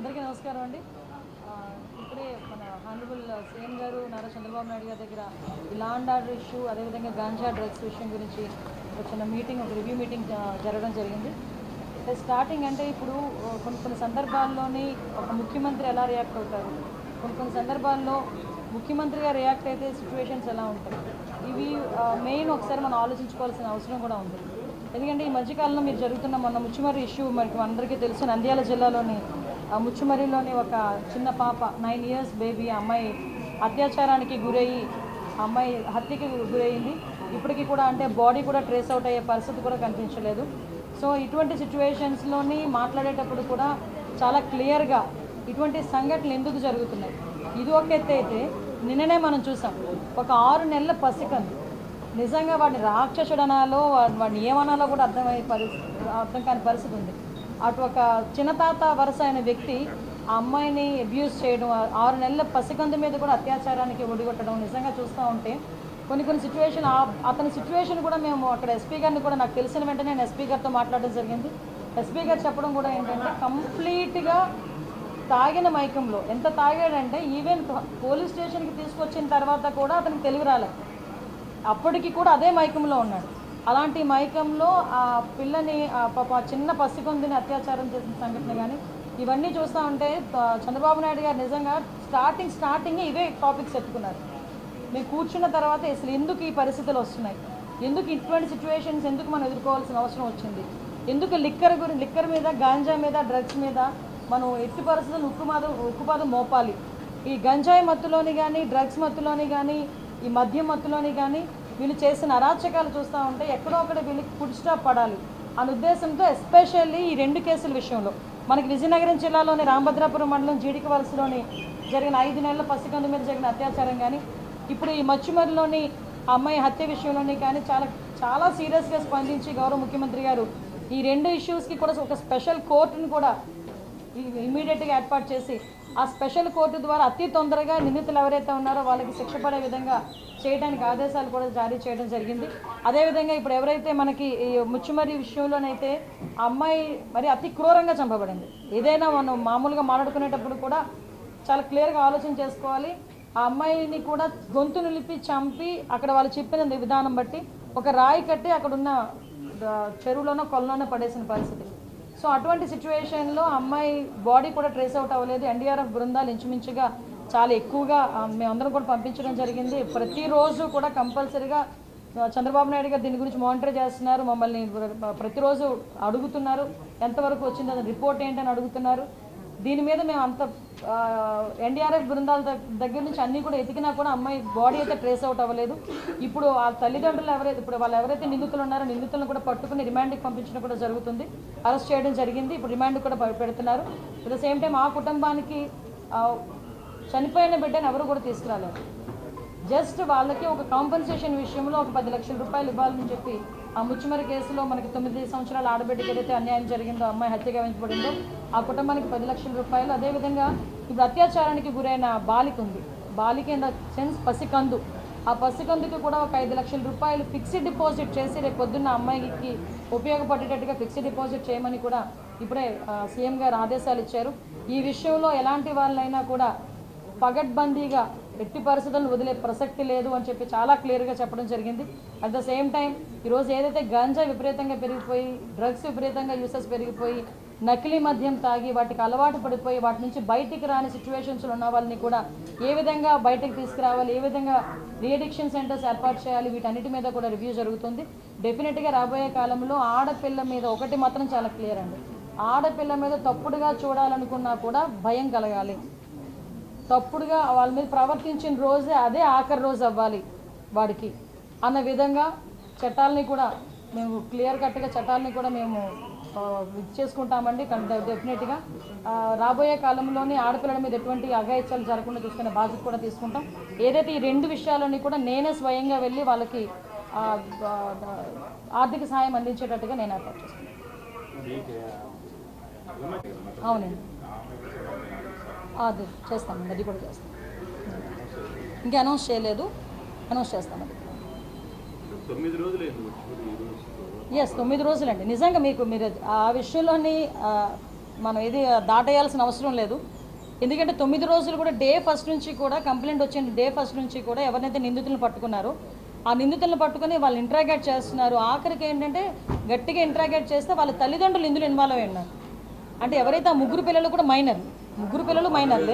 అందరికీ నమస్కారం అండి ఆ, ఇప్పుడే మన హానరబుల్ సీఎం గారు నారా చంద్రబాబు నాయుడు గారి దగ్గర ఈ లా అండ్ ఆర్డర్ ఇష్యూ అదేవిధంగా గాంజా డ్రగ్స్ విషయం గురించి ఒక చిన్న మీటింగ్ ఒక రివ్యూ మీటింగ్ జ- జరగడం జరిగింది అంటే స్టార్టింగ్ అంటే ఇప్పుడు ఆ, కొన్ని కొన్ని సందర్భాల్లోని ఒక ముఖ్యమంత్రి ఎలా రియాక్ట్ అవుతారు కొన్ని కొన్ని సందర్భాల్లో ముఖ్యమంత్రిగా రియాక్ట్ అయితే సిచ్యువేషన్స్ ఎలా ఉంటాయి ఇవి మెయిన్ ఒకసారి మనం ఆలోచించుకోవాల్సిన అవసరం కూడా ఉంది ఎందుకంటే ఈ మధ్యకాలంలో మీరు జరుగుతున్న మన ముచ్చుమర్రి ఇష్యూ మనకి అందరికీ తెలుసు నంద్యాల జిల్లాలోని ఆ ముచ్చుమర్రిలోని ఒక చిన్న పాప నైన్ ఇయర్స్ బేబీ అమ్మాయి అత్యాచారానికి గురయ్యి ఆ అమ్మాయి హత్యకి గురయ్యింది ఇప్పటికీ కూడా అంటే బాడీ కూడా ట్రేస్ అవుట్ అయ్యే పరిస్థితి కూడా కనిపించలేదు సో ఇటువంటి సిచ్యువేషన్స్లోని మాట్లాడేటప్పుడు కూడా చాలా క్లియర్గా ఇటువంటి సంఘటనలు ఎందుకు జరుగుతున్నాయి ఇది ఒక ఎత్తు అయితే నిన్ననే మనం చూసాం ఒక ఆరు నెలల పసికందు నిజంగా వాడిని రాక్షసుడు అనాలో వా- వాడిని ఏమనాలో కూడా అర్థమయ్యే పరిస్థితి అర్థం కాని పరిస్థితి ఉంది అటు ఒక చిన్నతాత వరుస అయిన వ్యక్తి ఆ అమ్మాయిని అబ్యూస్ చేయడం ఆ- ఆరు నెలల పసికందు మీద కూడా అత్యాచారానికి ఒడిగొట్టడం నిజంగా చూస్తూ ఉంటే కొన్ని కొన్ని సిచ్యువేషన్ అతని సిచ్యువేషన్ కూడా మేము అక్కడ ఎస్పీ గారిని కూడా నాకు తెలిసిన వెంటనే నేను ఎస్పీ గారితో మాట్లాడడం జరిగింది ఎస్పీ గారు చెప్పడం కూడా ఏంటంటే కంప్లీట్గా తాగిన మైకంలో ఎంత తాగాడంటే ఈవెన్ పోలీస్ స్టేషన్కి తీసుకొచ్చిన తర్వాత కూడా అతనికి తెలివి రాలేదు అప్పటికి కూడా అదే మైకంలో ఉన్నాడు అలాంటి మైకంలో ఆ పిల్లని ఆ పాప ఆ చిన్న పసికొందిని అత్యాచారం చేసిన సంఘటన కానీ ఇవన్నీ చూస్తూ ఉంటే ఆ, చంద్రబాబు నాయుడు గారు నిజంగా స్టార్టింగ్ స్టార్టింగ్ ఇవే టాపిక్స్ ఎత్తుకున్నారు మేము కూర్చున్న తర్వాత అసలు ఎందుకు ఈ పరిస్థితులు వస్తున్నాయి ఎందుకు ఇటువంటి సిచ్యువేషన్స్ ఎందుకు మనం ఎదుర్కోవాల్సిన అవసరం వచ్చింది ఎందుకు లిక్కర్ గురి లిక్కర్ మీద గాంజా మీద డ్రగ్స్ మీద మనం ఎట్టి పరిస్థితులు ఉక్కుమాదం ఉక్కుపాదం మోపాలి ఈ గంజాయి మత్తులోని కానీ డ్రగ్స్ మత్తులోని కానీ ఈ మద్యం మత్తులోని కానీ వీళ్ళు చేసిన అరాచకాలు చూస్తూ ఉంటే ఎక్కడో ఒకటి వీళ్ళకి ఫుడ్ స్టాప్ పడాలి అనే ఉద్దేశంతో ఎస్పెషల్లీ ఈ రెండు కేసుల విషయంలో మనకి విజయనగరం జిల్లాలోని రామభద్రాపురం మండలం జీడిక వలసలోని జరిగిన ఐదు నెలల పసికందు మీద జరిగిన అత్యాచారం కానీ ఇప్పుడు ఈ మచ్చుమరిలోని ఆ అమ్మాయి హత్య విషయంలోని కానీ చాలా చాలా సీరియస్గా స్పందించి గౌరవ ముఖ్యమంత్రి గారు ఈ రెండు ఇష్యూస్కి కూడా ఒక స్పెషల్ కోర్టును కూడా ఇమీడియట్గా ఏర్పాటు చేసి ఆ స్పెషల్ కోర్టు ద్వారా అతి తొందరగా నిందితులు ఎవరైతే ఉన్నారో వాళ్ళకి శిక్ష పడే విధంగా చేయడానికి ఆదేశాలు కూడా జారీ చేయడం జరిగింది అదేవిధంగా ఇప్పుడు ఎవరైతే మనకి ఈ ముచ్చుమరి విషయంలోనైతే ఆ అమ్మాయి మరి అతి క్రూరంగా చంపబడింది ఏదైనా మనం మామూలుగా మాట్లాడుకునేటప్పుడు కూడా చాలా క్లియర్గా ఆలోచన చేసుకోవాలి ఆ అమ్మాయిని కూడా గొంతు నిలిపి చంపి అక్కడ వాళ్ళు చెప్పిన విధానం బట్టి ఒక రాయి కట్టి అక్కడ ఉన్న ఆ, చెరువులోనో కొలలోనో పడేసిన పరిస్థితి సో అటువంటి సిచ్యువేషన్లో అమ్మాయి బాడీ కూడా ట్రేస్ అవుట్ అవ్వలేదు ఎన్డీఆర్ఎఫ్ బృందాలు ఇంచుమించుగా చాలా ఎక్కువగా ఆ, మేమందరం కూడా పంపించడం జరిగింది ప్రతిరోజు కూడా కంపల్సరీగా ఆ, చంద్రబాబు నాయుడు గారు దీని గురించి మానిటర్ చేస్తున్నారు మమ్మల్ని ప్ర- ప్రతిరోజు అడుగుతున్నారు ఎంతవరకు వచ్చిందో రిపోర్ట్ ఏంటని అడుగుతున్నారు దీని మీద మేము అంత ఎన్డీఆర్ఎఫ్ బృందాల దగ్- దగ్గర నుంచి అన్నీ కూడా ఎతికినా కూడా అమ్మాయి బాడీ అయితే ట్రేస్ అవుట్ అవ్వలేదు ఇప్పుడు ఆ తల్లిదండ్రులు ఎవరైతే ఇప్పుడు వాళ్ళు ఎవరైతే నిందితులు ఉన్నారో నిందితులను కూడా పట్టుకుని రిమాండ్కి పంపించడం కూడా జరుగుతుంది అరెస్ట్ చేయడం జరిగింది ఇప్పుడు రిమాండ్ కూడా పె- పెడుతున్నారు అట్ ద సేమ్ టైం ఆ కుటుంబానికి ఆ, చనిపోయిన బిడ్డను ఎవరు కూడా తీసుకురాలేరు జస్ట్ వాళ్ళకి ఒక కాంపన్సేషన్ విషయంలో ఒక పది లక్షల రూపాయలు ఇవ్వాలని చెప్పి ఆ ముచ్చుమరి కేసులో మనకి తొమ్మిది సంవత్సరాల ఆడబిడ్డకి ఏదైతే అన్యాయం జరిగిందో అమ్మాయి హత్య గావించబడిందో ఆ కుటుంబానికి పది లక్షల రూపాయలు అదేవిధంగా ఇప్పుడు అత్యాచారానికి గురైన బాలిక ఉంది బాలిక ఇన్ ద సెన్స్ పసికందు ఆ పసికందుకి కూడా ఒక ఐదు లక్షల రూపాయలు ఫిక్స్డ్ డిపాజిట్ చేసి రేపు పొద్దున్న అమ్మాయికి ఉపయోగపడేటట్టుగా ఫిక్స్డ్ డిపాజిట్ చేయమని కూడా ఇప్పుడే ఆ, సీఎం గారు ఆదేశాలు ఇచ్చారు ఈ విషయంలో ఎలాంటి వాళ్ళైనా కూడా పగడ్బందీగా ఎట్టి పరిస్థితులను వదిలే ప్రసక్తి లేదు అని చెప్పి చాలా క్లియర్గా చెప్పడం జరిగింది అట్ ద సేమ్ టైం ఈరోజు ఏదైతే గంజా విపరీతంగా పెరిగిపోయి డ్రగ్స్ విపరీతంగా యూసెస్ పెరిగిపోయి నకిలీ మద్యం తాగి వాటికి అలవాటు పడిపోయి వాటి నుంచి బయటికి రాని సిచ్యువేషన్స్లో ఉన్న వాళ్ళని కూడా ఏ విధంగా బయటకు తీసుకురావాలి ఏ విధంగా రీఅడిక్షన్ సెంటర్స్ ఏర్పాటు చేయాలి వీటన్నిటి మీద కూడా రివ్యూ జరుగుతుంది డెఫినెట్గా రాబోయే కాలంలో ఆడపిల్ల మీద ఒకటి మాత్రం చాలా క్లియర్ అండి ఆడపిల్ల మీద తప్పుడుగా చూడాలనుకున్నా కూడా భయం కలగాలి తప్పుడుగా వాళ్ళ మీద ప్రవర్తించిన రోజే అదే ఆఖరి రోజు అవ్వాలి వాడికి అన్న విధంగా చట్టాలని కూడా మేము క్లియర్ కట్గా చట్టాలని కూడా మేము ఆ, ఇది చేసుకుంటామండి డెఫినెట్గా రాబోయే కాలంలోని ఆడపిల్లల మీద ఎటువంటి అఘాయిత్యాలు జరగకుండా చూసుకునే బాధ్యత కూడా తీసుకుంటాం ఏదైతే ఈ రెండు విషయాలని కూడా నేనే స్వయంగా వెళ్ళి వాళ్ళకి ఆ, ఆ, ఆర్థిక సహాయం అందించేటట్టుగా నేను ఏర్పాటు చేసుకుంటాను అవునండి అది చేస్తామండి అది కూడా చేస్తాం ఇంకా అనౌన్స్ చేయలేదు అనౌన్స్ చేస్తామండి తొమ్మిది రోజులు అయింది వచ్చి ఈ రోజు ఎస్ తొమ్మిది రోజులండి నిజంగా మీకు మీరు ఆ విషయంలోని ఆ, మనం ఏది దాటేయాల్సిన అవసరం లేదు ఎందుకంటే తొమ్మిది రోజులు కూడా డే ఫస్ట్ నుంచి కూడా కంప్లైంట్ వచ్చిన డే ఫస్ట్ నుంచి కూడా ఎవరినైతే నిందితులను పట్టుకున్నారో ఆ నిందితులను పట్టుకొని వాళ్ళు ఇంట్రాగేట్ చేస్తున్నారు ఆఖరికి ఏంటంటే గట్టిగా ఇంట్రాగేట్ చేస్తే వాళ్ళ తల్లిదండ్రులు ఇందులో ఇన్వాల్వ్ అయి ఉన్నారు అంటే ఎవరైతే ఆ ముగ్గురు పిల్లలు కూడా మైనర్లు ముగ్గురు పిల్లలు మైనర్లే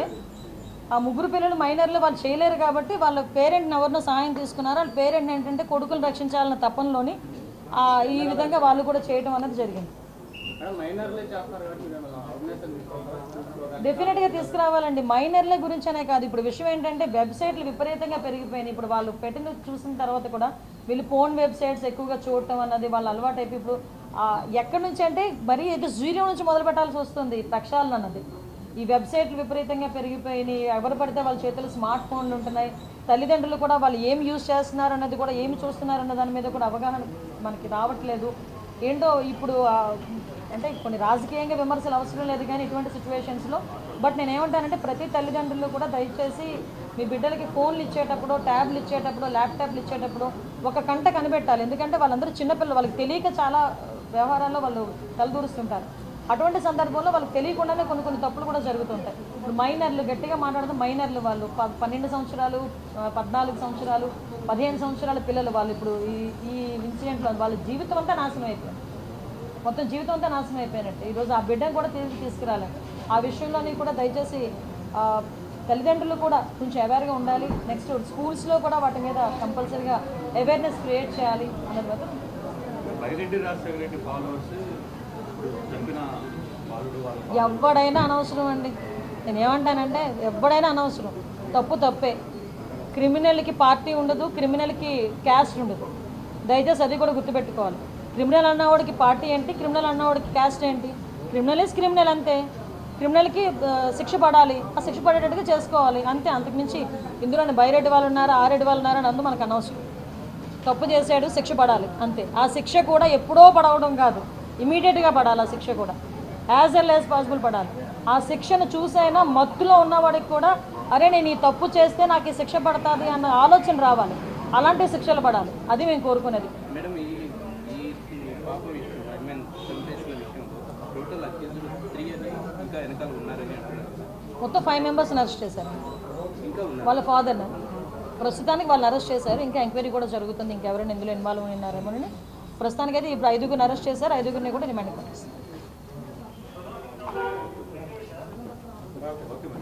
ఆ ముగ్గురు పిల్లలు మైనర్లు వాళ్ళు చేయలేరు కాబట్టి వాళ్ళ పేరెంట్ని ఎవరినో సహాయం తీసుకున్నారు వాళ్ళ పేరెంట్ ఏంటంటే కొడుకులు రక్షించాలన్న తపనలోని ఆ, ఈ విధంగా వాళ్ళు కూడా చేయడం అనేది జరిగింది మైనర్లే చేస్తారు కాబట్టి మీరు ఏమైనా ఆర్గనైజేషన్ తీసుకుంటారా? డెఫినెట్గా తీసుకురావాలండి మైనర్ల గురించనే కాదు ఇప్పుడు విషయం ఏంటంటే వెబ్సైట్లు విపరీతంగా పెరిగిపోయినాయి ఇప్పుడు వాళ్ళు పెట్టిన చూసిన తర్వాత కూడా వీళ్ళు ఫోన్ వెబ్సైట్స్ ఎక్కువగా చూడటం అన్నది వాళ్ళ అలవాటు అయిపోయి ఇప్పుడు ఆ, ఎక్కడి నుంచి అంటే మరీ అయితే జీరో నుంచి మొదలు పెట్టాల్సి వస్తుంది ఈ ప్రక్షాళన అన్నది ఈ వెబ్సైట్లు విపరీతంగా పెరిగిపోయినాయి ఎవరు పడితే వాళ్ళ చేతుల్లో స్మార్ట్ ఫోన్లు ఉంటున్నాయి తల్లిదండ్రులు కూడా వాళ్ళు ఏం యూజ్ చేస్తున్నారు అన్నది కూడా ఏమి చూస్తున్నారు అన్న దాని మీద కూడా అవగాహన మనకి రావట్లేదు ఏంటో ఇప్పుడు ఆ, అంటే కొన్ని రాజకీయంగా విమర్శలు అవసరం లేదు కానీ ఇటువంటి సిచ్యువేషన్స్లో బట్ నేను ఏమంటానంటే ప్రతి తల్లిదండ్రులు కూడా దయచేసి మీ బిడ్డలకి ఫోన్లు ఇచ్చేటప్పుడు ట్యాబ్లు ఇచ్చేటప్పుడు ల్యాప్టాప్లు ఇచ్చేటప్పుడు ఒక కంట కనిపెట్టాలి ఎందుకంటే వాళ్ళందరూ చిన్నపిల్లలు వాళ్ళకి తెలియక చాలా వ్యవహారాల్లో వాళ్ళు తలదూరుస్తుంటారు అటువంటి సందర్భంలో వాళ్ళకి తెలియకుండానే కొన్ని కొన్ని తప్పులు కూడా జరుగుతుంటాయి ఇప్పుడు మైనర్లు గట్టిగా మాట్లాడితే మైనర్లు వాళ్ళు ప- పన్నెండు సంవత్సరాలు ఆ, పద్నాలుగు సంవత్సరాలు పదిహేను సంవత్సరాల పిల్లలు వాళ్ళు ఇప్పుడు ఈ ఈ ఇన్సిడెంట్లో వాళ్ళ జీవితం అంతా నాశనం అయిపోయింది మొత్తం జీవితం అంతా నాశనం అయిపోయినట్టు ఈరోజు ఆ బిడ్డను కూడా తిరిగి తీసుకురాలి ఆ విషయంలోని కూడా దయచేసి ఆ, తల్లిదండ్రులు కూడా కొంచెం అవేర్గా ఉండాలి నెక్స్ట్ స్కూల్స్లో కూడా వాటి మీద కంపల్సరీగా అవేర్నెస్ క్రియేట్ చేయాలి అన్నది మాత్రం బైరెడ్డి రాజశేఖర రెడ్డి ఫాలోవర్స్ ఇప్పుడు చంపిన బాలుడు వాళ్ళ ఎవడైనా అనవసరం అండి నేను ఏమంటానంటే ఎవడైనా అనవసరం తప్పు తప్పే క్రిమినల్కి పార్టీ ఉండదు క్రిమినల్కి క్యాస్ట్ ఉండదు దయచేసి అది కూడా గుర్తుపెట్టుకోవాలి క్రిమినల్ అన్నవాడికి పార్టీ ఏంటి క్రిమినల్ అన్నవాడికి క్యాస్ట్ ఏంటి క్రిమినల్ ఇస్ క్రిమినల్ అంతే క్రిమినల్కి ఆ, శిక్ష పడాలి ఆ శిక్ష పడేటట్టుగా చేసుకోవాలి అంతే అంతకుమించి ఇందులోని బైరెడ్డి వాళ్ళు ఉన్నారు ఆరెడ్డి వాళ్ళు ఉన్నారు అని అందు మనకు అనవసరం తప్పు చేశాడు శిక్ష పడాలి అంతే ఆ శిక్ష కూడా ఎప్పుడో పడవడం కాదు ఇమీడియట్గా పడాలి ఆ శిక్ష కూడా యాజ్ వెల్ యాజ్ పాసిబుల్ పడాలి ఆ శిక్షను చూసైనా మత్తులో ఉన్నవాడికి కూడా అరే నేను ఈ తప్పు చేస్తే నాకు ఈ శిక్ష పడుతుంది అన్న ఆలోచన రావాలి అలాంటి శిక్షలు పడాలి అది మేము కోరుకునేది మేడం ఈ ఈ ఈ పాప విషయం ఐ మీన్ చంపేసిన విషయంలో టోటల్ అక్యూజ్డ్ త్రీ అని ఇంకా వెనకాల ఉన్నారని అంటున్నారు మొత్తం ఫైవ్ మెంబర్స్ని అరెస్ట్ చేశారు ఇంకా ఉన్నారు వాళ్ళ ఫాదర్ని ప్రస్తుతానికి వాళ్ళు అరెస్ట్ చేశారు ఇంకా ఎంక్వైరీ కూడా జరుగుతుంది ఇంకెవరైనా ఇందులో ఇన్వాల్వ్ ఉన్నారేమోనని ప్రస్తుతానికైతే ఇప్పుడు ఐదుగురిని అరెస్ట్ చేశారు ఐదుగురిని కూడా రిమాండ్ పంపిస్తారు